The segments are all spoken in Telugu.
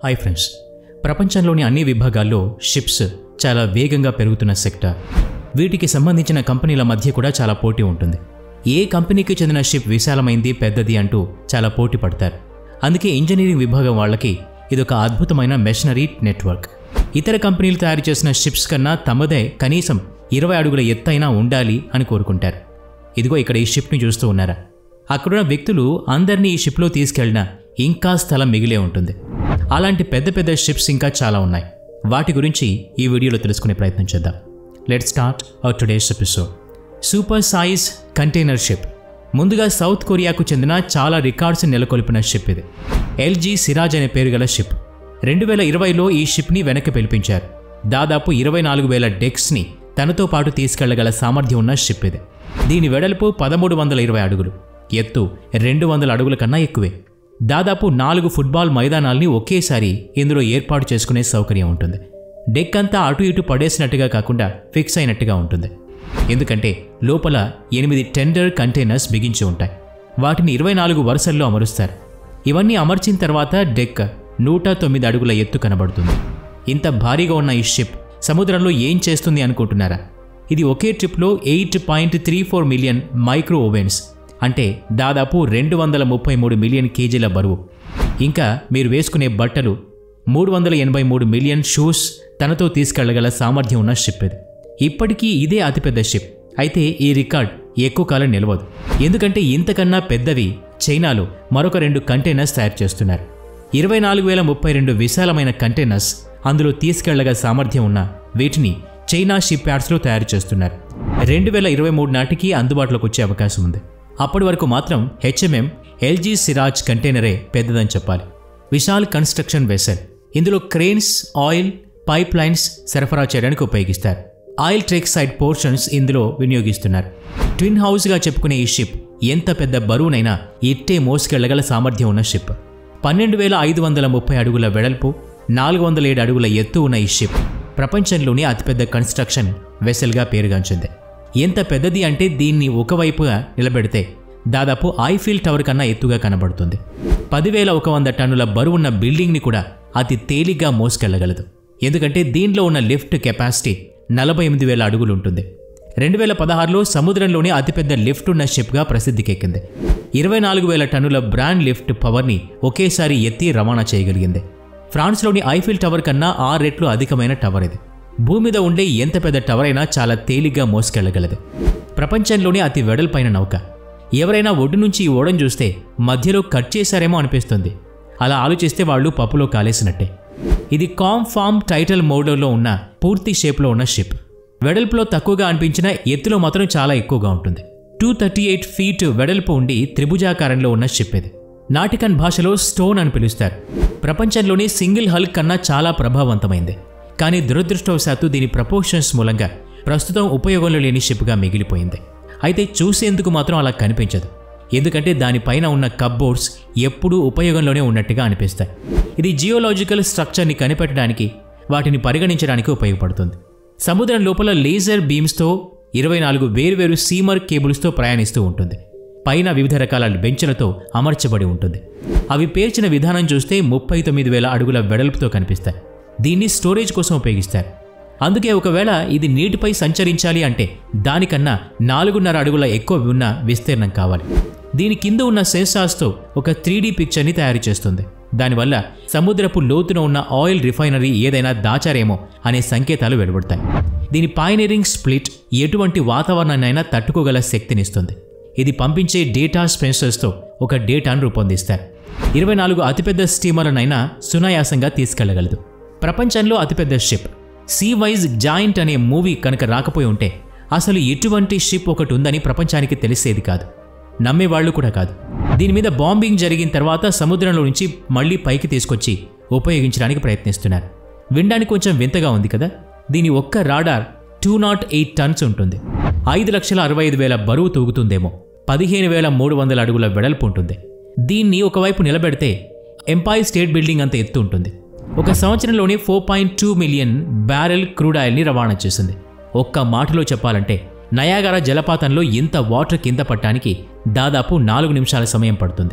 హాయ్ ఫ్రెండ్స్ ప్రపంచంలోని అన్ని విభాగాల్లో షిప్స్ చాలా వేగంగా పెరుగుతున్న సెక్టర్ వీటికి సంబంధించిన కంపెనీల మధ్య కూడా చాలా పోటీ ఉంటుంది ఏ కంపెనీకి చెందిన షిప్ విశాలమైంది పెద్దది అంటూ చాలా పోటీ పడతారు అందుకే ఇంజనీరింగ్ విభాగం వాళ్ళకి ఇదొక అద్భుతమైన మెషనరీ నెట్వర్క్ ఇతర కంపెనీలు తయారు చేసిన షిప్స్ కన్నా తమదే కనీసం ఇరవై అడుగుల ఎత్తైనా ఉండాలి అని కోరుకుంటారు ఇదిగో ఇక్కడ ఈ షిప్ని చూస్తూ ఉన్నారా అక్కడున్న వ్యక్తులు అందరినీ ఈ షిప్లో తీసుకెళ్ళినా ఇంకా స్థలం మిగిలే ఉంటుంది అలాంటి పెద్ద పెద్ద షిప్స్ ఇంకా చాలా ఉన్నాయి వాటి గురించి ఈ వీడియోలో తెలుసుకునే ప్రయత్నం చేద్దాం let start our today's episode super size container ship ముందుగా సౌత్ కొరియాకు చెందిన చాలా రికార్డ్స్ నెలకొల్పిన షిప్ ఇది ఎల్జీ సిరాజ్ అనే పేరు గల షిప్ రెండు వేల ఇరవైలో ఈ షిప్ని వెనక్కి పిలిపించారు దాదాపు ఇరవై నాలుగు వేల డెక్స్ని తనతో పాటు తీసుకెళ్లగల సామర్థ్యం ఉన్న షిప్ ఇది దీని వెడల్పు పదమూడు వందల ఇరవై అడుగులు ఎత్తు రెండు వందల అడుగుల కన్నా ఎక్కువే దాదాపు నాలుగు ఫుట్బాల్ మైదానాల్ని ఒకేసారి ఇందులో ఏర్పాటు చేసుకునే సౌకర్యం ఉంటుంది డెక్ అంతా అటు ఇటు పడేసినట్టుగా కాకుండా ఫిక్స్ అయినట్టుగా ఉంటుంది ఎందుకంటే లోపల ఎనిమిది టెండర్ కంటైనర్స్ బిగించి ఉంటాయి వాటిని ఇరవై నాలుగు వరుసల్లో అమరుస్తారు ఇవన్నీ అమర్చిన తర్వాత డెక్ నూట తొమ్మిది అడుగుల ఎత్తు కనబడుతుంది ఇంత భారీగా ఉన్న ఈ షిప్ సముద్రంలో ఏం చేస్తుంది అనుకుంటున్నారా ఇది ఒకే ట్రిప్లో eight point three four million micro ovens అంటే దాదాపు రెండు వందల ముప్పై మూడు మిలియన్ కేజీల బరువు ఇంకా మీరు వేసుకునే బట్టలు మూడు వందల ఎనభై మూడు మిలియన్ షూస్ తనతో తీసుకెళ్లగల సామర్థ్యం ఉన్న షిప్ ఇది ఇప్పటికీ ఇదే అతిపెద్ద షిప్ అయితే ఈ రికార్డ్ ఎక్కువ కాలం నిలవదు ఎందుకంటే ఇంతకన్నా పెద్దవి చైనాలో మరొక రెండు కంటైనర్స్ తయారు చేస్తున్నారు ఇరవై నాలుగు వేల ముప్పై రెండు విశాలమైన కంటైనర్స్ అందులో తీసుకెళ్లగల సామర్థ్యం ఉన్న వీటిని చైనా షిప్ యార్డ్స్లో తయారు చేస్తున్నారు రెండు వేల ఇరవై మూడు నాటికి అందుబాటులోకి వచ్చే అవకాశం ఉంది అప్పటి వరకు మాత్రం హెచ్ఎంఎం ఎల్జీ సిరాజ్ కంటైనరే పెద్దదని చెప్పాలి విశాల్ కన్స్ట్రక్షన్ వెసల్ ఇందులో క్రెయిన్స్ ఆయిల్ పైప్ లైన్స్ సరఫరా చేయడానికి ఉపయోగిస్తారు ఆయిల్ ట్రెక్ సైడ్ పోర్షన్స్ ఇందులో వినియోగిస్తున్నారు ట్విన్ హౌస్గా చెప్పుకునే ఈ షిప్ ఎంత పెద్ద బరువునైనా ఇట్టే మోసుకెళ్లగల సామర్థ్యం ఉన్న షిప్ పన్నెండు వేల ఐదు వందల ముప్పై అడుగుల వెడల్పు నాలుగు వందల ఏడు అడుగుల ఎత్తు ఉన్న ఈ షిప్ ప్రపంచంలోని అతిపెద్ద కన్స్ట్రక్షన్ వెసల్గా పేరుగాంచింది ఎంత పెద్దది అంటే దీన్ని ఒకవైపుగా నిలబెడితే దాదాపు ఐఫీల్ టవర్ కన్నా ఎత్తుగా కనబడుతుంది పదివేల ఒక వంద టన్నుల బరువున్న బిల్డింగ్ని కూడా అతి తేలిగ్గా మోసుకెళ్లగలదు ఎందుకంటే దీనిలో ఉన్న లిఫ్ట్ కెపాసిటీ నలభై ఎనిమిది వేల అడుగులు ఉంటుంది రెండు వేల పదహారులో సముద్రంలోనే అతిపెద్ద లిఫ్ట్ ఉన్న షిప్గా ప్రసిద్ధికెక్కింది ఇరవై నాలుగు వేల టన్నుల బ్రాండ్ లిఫ్ట్ పవర్ని ఒకేసారి ఎత్తి రవాణా చేయగలిగింది ఫ్రాన్స్లోని ఐఫిల్ టవర్ కన్నా ఆరు రెట్లు అధికమైన టవర్ ఇది భూమి మీద ఉండే ఎంత పెద్ద టవర్ అయినా చాలా తేలిగ్గా మోసుకెళ్లగలదు ప్రపంచంలోనే అతి వెడల్పైన నౌక ఎవరైనా ఒడ్డు నుంచి ఈ ఓడను చూస్తే మధ్యలో కట్ చేశారేమో అనిపిస్తుంది అలా ఆలోచిస్తే వాళ్ళు పప్పులో కాలేసినట్టే ఇది కామ్ ఫామ్ టైటిల్ మోడల్లో ఉన్న పూర్తి షేప్లో ఉన్న షిప్ వెడల్పులో తక్కువగా అనిపించిన ఎత్తులో మాత్రం చాలా ఎక్కువగా ఉంటుంది టూ థర్టీ ఎయిట్ ఫీట్ వెడల్పు ఉండి త్రిభుజాకారంలో ఉన్న షిప్ ఇది నాటికన్ భాషలో స్టోన్ అని పిలుస్తారు ప్రపంచంలోని సింగిల్ హల్ కన్నా చాలా ప్రభావవంతమైంది కానీ దురదృష్టవశాత్తు దీని ప్రపోర్షన్స్ మూలంగా ప్రస్తుతం ఉపయోగంలో లేని షిప్గా మిగిలిపోయింది అయితే చూసేందుకు మాత్రం అలా కనిపించదు ఎందుకంటే దానిపైన ఉన్న కబ్బోర్డ్స్ ఎప్పుడూ ఉపయోగంలోనే ఉన్నట్టుగా అనిపిస్తాయి ఇది జియోలాజికల్ స్ట్రక్చర్ని కనిపెట్టడానికి వాటిని పరిగణించడానికి ఉపయోగపడుతుంది సముద్రం లోపల లేజర్ బీమ్స్తో ఇరవై నాలుగు వేర్వేరు సీమర్ కేబుల్స్తో ప్రయాణిస్తూ ఉంటుంది పైన వివిధ రకాల బెంచ్లతో అమర్చబడి ఉంటుంది అవి పేర్చిన విధానం చూస్తే ముప్పై తొమ్మిది వేల అడుగుల వెడల్పుతో కనిపిస్తాయి దీన్ని స్టోరేజ్ కోసం ఉపయోగిస్తారు అందుకే ఒకవేళ ఇది నీటిపై సంచరించాలి అంటే దానికన్నా నాలుగున్నర అడుగుల ఎక్కువ ఉన్న విస్తీర్ణం కావాలి దీని కింద ఉన్న సెన్సార్స్తో ఒక త్రీ పిక్చర్ని తయారు చేస్తుంది దానివల్ల సముద్రపు లోతున ఉన్న ఆయిల్ రిఫైనరీ ఏదైనా దాచారేమో అనే సంకేతాలు వెలువడతాయి దీని పాయనీరింగ్ స్ప్లిట్ ఎటువంటి వాతావరణాన్నైనా తట్టుకోగల శక్తినిస్తుంది ఇది పంపించే డేటా స్పెన్సర్స్తో ఒక డేటాను రూపొందిస్తారు ఇరవై నాలుగు అతిపెద్ద స్టీమర్లనైనా సునాయాసంగా తీసుకెళ్లగలదు ప్రపంచంలో అతిపెద్ద షిప్ సీ వైజ్ జాయింట్ అనే మూవీ కనుక రాకపోయి ఉంటే అసలు ఎటువంటి షిప్ ఒకటి ఉందని ప్రపంచానికి తెలిసేది కాదు నమ్మేవాళ్లు కూడా కాదు దీని మీద బాంబింగ్ జరిగిన తర్వాత సముద్రంలో నుంచి మళ్లీ పైకి తీసుకొచ్చి ఉపయోగించడానికి ప్రయత్నిస్తున్నారు వినడానికి కొంచెం వింతగా ఉంది కదా దీని ఒక్క radar two nought eight tons ఉంటుంది ఐదు లక్షల అరవై ఐదు వేల బరువు తూగుతుందేమో పదిహేను వేల మూడు వందల అడుగుల వెడల్పు ఉంటుంది దీన్ని ఒకవైపు నిలబెడితే ఎంపైర్ స్టేట్ బిల్డింగ్ అంత ఎత్తు ఉంటుంది ఒక సంవత్సరంలోనే four point two million barrel crude ఆయిల్ని రవాణా చేసింది ఒక్క మాటలో చెప్పాలంటే నయాగర జలపాతంలో ఇంత వాటర్ కింద పట్టడానికి దాదాపు నాలుగు నిమిషాల సమయం పడుతుంది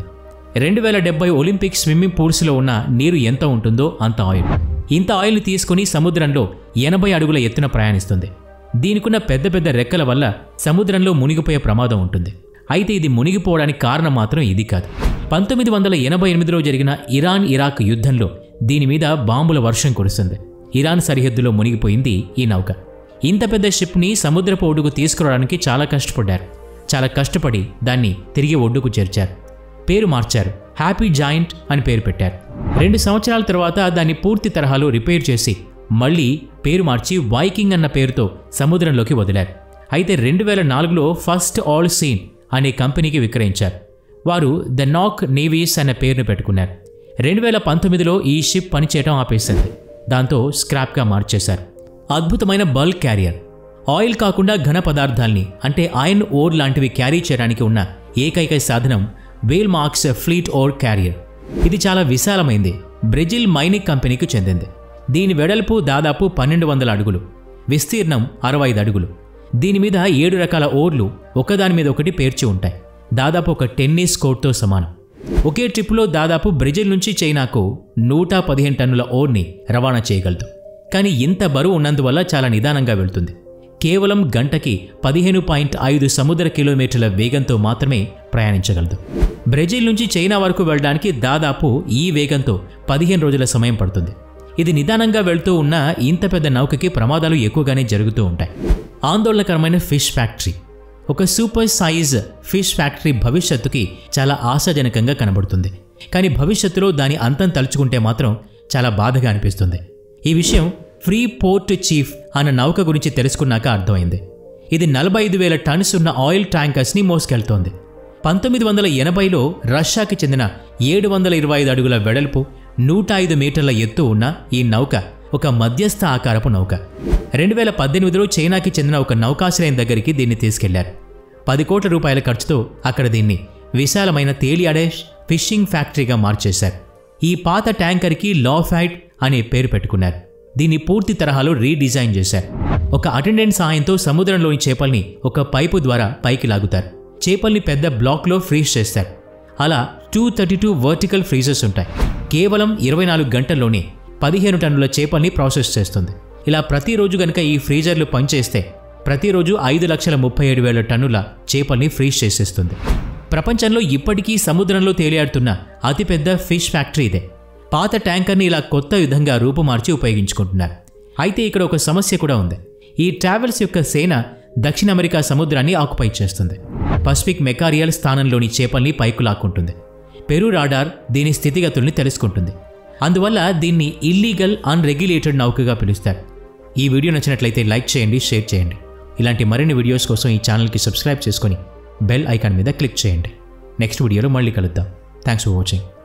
రెండు వేల డెబ్బై ఒలింపిక్ స్విమ్మింగ్ పూల్స్లో ఉన్న నీరు ఎంత ఉంటుందో అంత ఆయిల్ ఇంత ఆయిల్ తీసుకుని సముద్రంలో ఎనభై అడుగుల ఎత్తున ప్రయాణిస్తుంది దీనికున్న పెద్ద పెద్ద రెక్కల వల్ల సముద్రంలో మునిగిపోయే ప్రమాదం ఉంటుంది అయితే ఇది మునిగిపోవడానికి కారణం మాత్రం ఇది కాదు పంతొమ్మిది వందల ఎనభై ఎనిమిదిలో జరిగిన ఇరాన్ ఇరాక్ యుద్ధంలో దీని మీద బాంబుల వర్షం కురుస్తుంది ఇరాన్ సరిహద్దులో మునిగిపోయింది ఈ నౌక ఇంత పెద్ద షిప్ని సముద్రపు ఒడ్డుకు తీసుకురావడానికి చాలా కష్టపడ్డారు చాలా కష్టపడి దాన్ని తిరిగి ఒడ్డుకు చేర్చారు పేరు మార్చారు హ్యాపీ జాయింట్ అని పేరు పెట్టారు రెండు సంవత్సరాల తర్వాత దాన్ని పూర్తి తరహాలో రిపేర్ చేసి మళ్ళీ పేరు మార్చి వైకింగ్ అన్న పేరుతో సముద్రంలోకి వదిలారు అయితే రెండు వేల నాలుగులో ఫస్ట్ ఆల్ సీన్ అనే కంపెనీకి విక్రయించారు వారు ద నాక్ నేవీస్ అనే పేరును పెట్టుకున్నారు రెండు వేల పంతొమ్మిదిలో ఈ షిప్ పనిచేయడం ఆపేసింది దాంతో స్క్రాప్గా మార్చేశారు అద్భుతమైన బల్క్ క్యారియర్ ఆయిల్ కాకుండా ఘన పదార్థాల్ని అంటే ఐరన్ ఓర్ లాంటివి క్యారీ చేయడానికి ఉన్న ఏకైక సాధనం Valemax fleet ore carrier ఇది చాలా విశాలమైంది బ్రెజిల్ మైనింగ్ కంపెనీకి చెందింది దీని వెడల్పు దాదాపు పన్నెండు వందల అడుగులు విస్తీర్ణం అరవై ఐదు అడుగులు దీని మీద ఏడు రకాల ఓర్లు ఒకదాని మీద ఒకటి పేర్చి ఉంటాయి దాదాపు ఒక టెన్నిస్ కోర్ట్తో సమానం ఒకే ట్రిప్లో దాదాపు బ్రెజిల్ నుంచి చైనాకు నూట పదిహేను టన్నుల ఓర్ని రవాణా చేయగలదు కానీ ఇంత బరువు ఉన్నందువల్ల చాలా నిదానంగా వెళ్తుంది కేవలం గంటకి పదిహేను పాయింట్ ఐదు సముద్ర కిలోమీటర్ల వేగంతో మాత్రమే ప్రయాణించగలదు బ్రెజిల్ నుంచి చైనా వరకు వెళ్ళడానికి దాదాపు ఈ వేగంతో పదిహేను రోజుల సమయం పడుతుంది ఇది నిదానంగా వెళ్తూ ఉన్న ఇంత పెద్ద నౌకకి ప్రమాదాలు ఎక్కువగానే జరుగుతూ ఉంటాయి ఆందోళనకరమైన ఫిష్ ఫ్యాక్టరీ ఒక సూపర్ సైజ్ ఫిష్ ఫ్యాక్టరీ భవిష్యత్తుకి చాలా ఆశాజనకంగా కనబడుతుంది కానీ భవిష్యత్తులో దాని అంతం తలుచుకుంటే మాత్రం చాలా బాధగా అనిపిస్తుంది ఈ విషయం ఫ్రీ పోర్ట్ చీఫ్ అన్న నౌక గురించి తెలుసుకున్నాక అర్థమైంది ఇది నలభై ఐదు వేల టన్స్ ఉన్న ఆయిల్ ట్యాంకర్స్ని మోసుకెళ్తోంది పంతొమ్మిది వందల ఎనభైలో రష్యాకి చెందిన ఏడు వందల ఇరవై ఐదు అడుగుల వెడల్పు నూట ఐదు మీటర్ల ఎత్తు ఉన్న ఈ నౌక ఒక మధ్యస్థ ఆకారపు నౌక రెండు వేల పద్దెనిమిదిలో చైనాకి చెందిన ఒక నౌకాశ్రయం దగ్గరికి దీన్ని తీసుకెళ్లారు పది కోట్ల రూపాయల ఖర్చుతో అక్కడ దీన్ని విశాలమైన తేలియాడే ఫిషింగ్ ఫ్యాక్టరీగా మార్చేశారు ఈ పాత ట్యాంకర్కి లాఫైట్ అనే పేరు పెట్టుకున్నారు దీన్ని పూర్తి తరహాలో రీడిజైన్ చేశారు ఒక అటెండెంట్ సాయంతో సముద్రంలోని చేపల్ని ఒక పైపు ద్వారా పైకి లాగుతారు చేపల్ని పెద్ద బ్లాక్లో ఫ్రీజ్ చేస్తారు అలా two thirty two vertical freezers ఉంటాయి కేవలం ఇరవై నాలుగు గంటల్లోనే పదిహేను టన్నుల చేపల్ని ప్రాసెస్ చేస్తుంది ఇలా ప్రతిరోజు గనుక ఈ ఫ్రీజర్లు పనిచేస్తే ప్రతిరోజు ఐదు లక్షల ముప్పై ఏడు వేల టన్నుల చేపల్ని ఫ్రీజ్ చేసేస్తుంది ప్రపంచంలో ఇప్పటికీ సముద్రంలో తేలియాడుతున్న అతిపెద్ద ఫిష్ ఫ్యాక్టరీ ఇదే పాత ట్యాంకర్ని ఇలా కొత్త విధంగా రూపుమార్చి ఉపయోగించుకుంటున్నారు అయితే ఇక్కడ ఒక సమస్య కూడా ఉంది ఈ ట్రావెల్స్ యొక్క సేన దక్షిణ అమెరికా సముద్రాన్ని ఆకుపై చేస్తుంది పసిఫిక్ మెకారియల్ స్థానంలోని చేపల్ని పైకు లాక్కుంటుంది పెరు రాడార్ దీని స్థితిగతుల్ని తెలుసుకుంటుంది అందువల్ల దీన్ని ఇల్లీగల్ అన్రెగ్యులేటెడ్ నౌకగా పిలుస్తారు ఈ వీడియో నచ్చినట్లయితే లైక్ చేయండి షేర్ చేయండి ఇలాంటి మరిన్ని వీడియోస్ కోసం ఈ ఛానల్కి సబ్స్క్రైబ్ చేసుకొని బెల్ ఐకాన్ మీద క్లిక్ చేయండి నెక్స్ట్ వీడియోలో మళ్ళీ కలుద్దాం థ్యాంక్స్ ఫర్ వాచింగ్